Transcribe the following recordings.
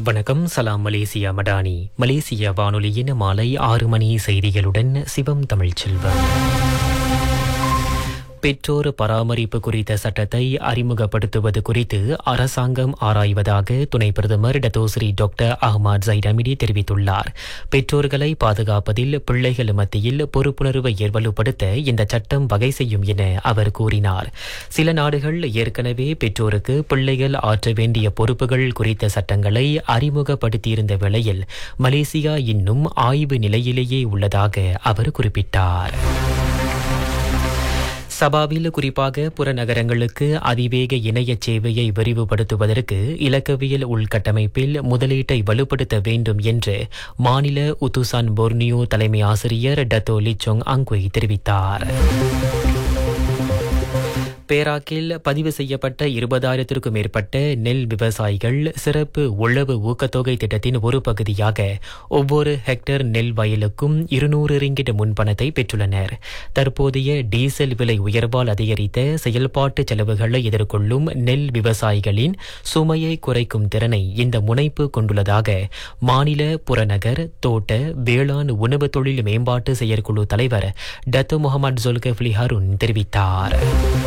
வணக்கம் சலாம் மலேசியா மடானி மலேசிய வானொலியின் மாலை ஆறு மணி செய்திகளுடன் சிவம் தமிழ்ச்செல்வம் பெற்றோர் பராமரிப்பு குறித்த சட்டத்தை அறிமுகப்படுத்துவது குறித்து அரசாங்கம் ஆராய்வதாக துணை பிரதமர் டத்தோஸ்ரீ டாக்டர் அஹ்மத் ஜைடமிடி தெரிவித்துள்ளார் பெற்றோர்களை பாதுகாப்பதில் பிள்ளைகள் மத்தியில் பொறுப்புணர்வை ஏற்படுத்த இந்த சட்டம் வகை செய்யும் என அவர் கூறினார் சில நாடுகள் ஏற்கனவே பெற்றோருக்கு பிள்ளைகள் ஆற்ற வேண்டிய பொறுப்புகள் குறித்த சட்டங்களை அறிமுகப்படுத்தியிருந்த வேளையில் மலேசியா இன்னும் ஆய்வு நிலையிலேயே உள்ளதாக அவர் குறிப்பிட்டார் சபாவில் குறிப்பாக புறநகரங்களுக்கு அதிவேக இணைய சேவையை விரிவுபடுத்துவதற்கு இலக்கவியல் உள்கட்டமைப்பில் முதலீட்டை வலுப்படுத்த வேண்டும் என்று மாநில உத்துசான் போர்னியோ தலைமை ஆசிரியர் டத்தோ லிச்சோங் அங்குய் தெரிவித்தார் பேராக்கில் பதிவு செய்யப்பட்ட இருபதாயிரத்திற்கும் மேற்பட்ட நெல் விவசாயிகள் சிறப்பு உழவு ஊக்கத்தொகை திட்டத்தின் ஒரு பகுதியாக ஒவ்வொரு ஹெக்டேர் நெல் வயலுக்கும் இருநூறு ரிங்கிட் முன்பணத்தை பெற்றுள்ளனர் தற்போதைய டீசல் விலை உயர்வால் அதிகரித்த செயல்பாட்டு செலவுகளை எதிர்கொள்ளும் நெல் விவசாயிகளின் சுமையை குறைக்கும் திறனை இந்த முனைப்பு கொண்டுள்ளதாக மாநில புறநகர் தோட்ட வேளாண் உணவு தொழில் மேம்பாட்டு செயற்குழு தலைவர் டத்து முகமது ஜொல்கஃப்லி ஹருன் தெரிவித்தார்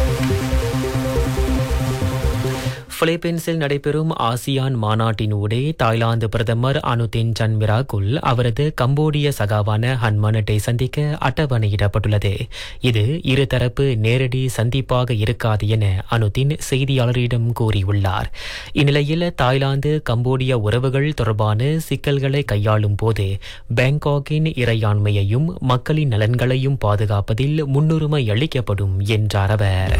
பிலிப்பீன்ஸில் நடைபெறும் ஆசியான் மாநாட்டினூடே தாய்லாந்து பிரதமர் அனுதின் சன்மிராகுல் அவரது கம்போடிய சகாவான ஹன்மனட்டை சந்திக்க அட்டவணையிடப்பட்டுள்ளது இது இருதரப்பு நேரடி சந்திப்பாக இருக்காது என அனுதின் செய்தியாளரிடம் கூறியுள்ளார் இந்நிலையில் தாய்லாந்து கம்போடிய உறவுகள் தொடர்பான சிக்கல்களை கையாளும் போது பேங்காக்கின் இறையாண்மையையும் மக்களின் நலன்களையும் பாதுகாப்பதில் முன்னுரிமை அளிக்கப்படும் என்றார் அவர்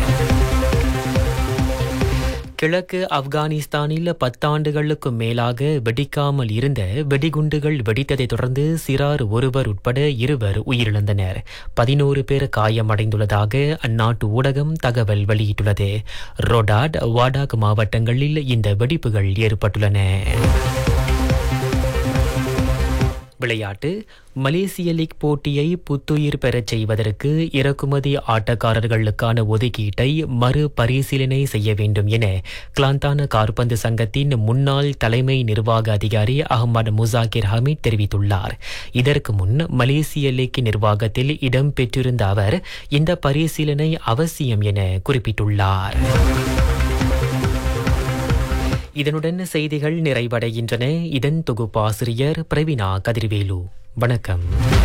கிழக்கு ஆப்கானிஸ்தானில் பத்தாண்டுகளுக்கும் மேலாக வெடிக்காமல் இருந்த வெடிகுண்டுகள் வெடித்ததைத் தொடர்ந்து சிறார் ஒருவர் உட்பட இருவர் உயிரிழந்தனர் பதினோரு பேர் காயமடைந்துள்ளதாக அந்நாட்டு ஊடகம் தகவல் வெளியிட்டுள்ளது ரொடாட் வாடாக் மாவட்டங்களில் இந்த வெடிப்புகள் ஏற்பட்டுள்ளன விளையாட்டு மலேசிய லீக் போட்டியை புத்துயிர் பெறச் செய்வதற்கு இறக்குமதி ஆட்டக்காரர்களுக்கான ஒதுக்கீட்டை மறு பரிசீலனை செய்ய வேண்டும் என கிளாந்தான கார்பந்து சங்கத்தின் முன்னாள் தலைமை நிர்வாக அதிகாரி அகமது முசாகிர் ஹமீத் தெரிவித்துள்ளார் இதற்கு முன் மலேசிய லீக் நிர்வாகத்தில் இடம்பெற்றிருந்த அவர் இந்த பரிசீலனை அவசியம் என குறிப்பிட்டுள்ளார் இதனுடன் செய்திகள் நிறைவடைகின்றன இதன் தொகுப்பாசிரியர் பிரவீனா கதிர்வேலு வணக்கம்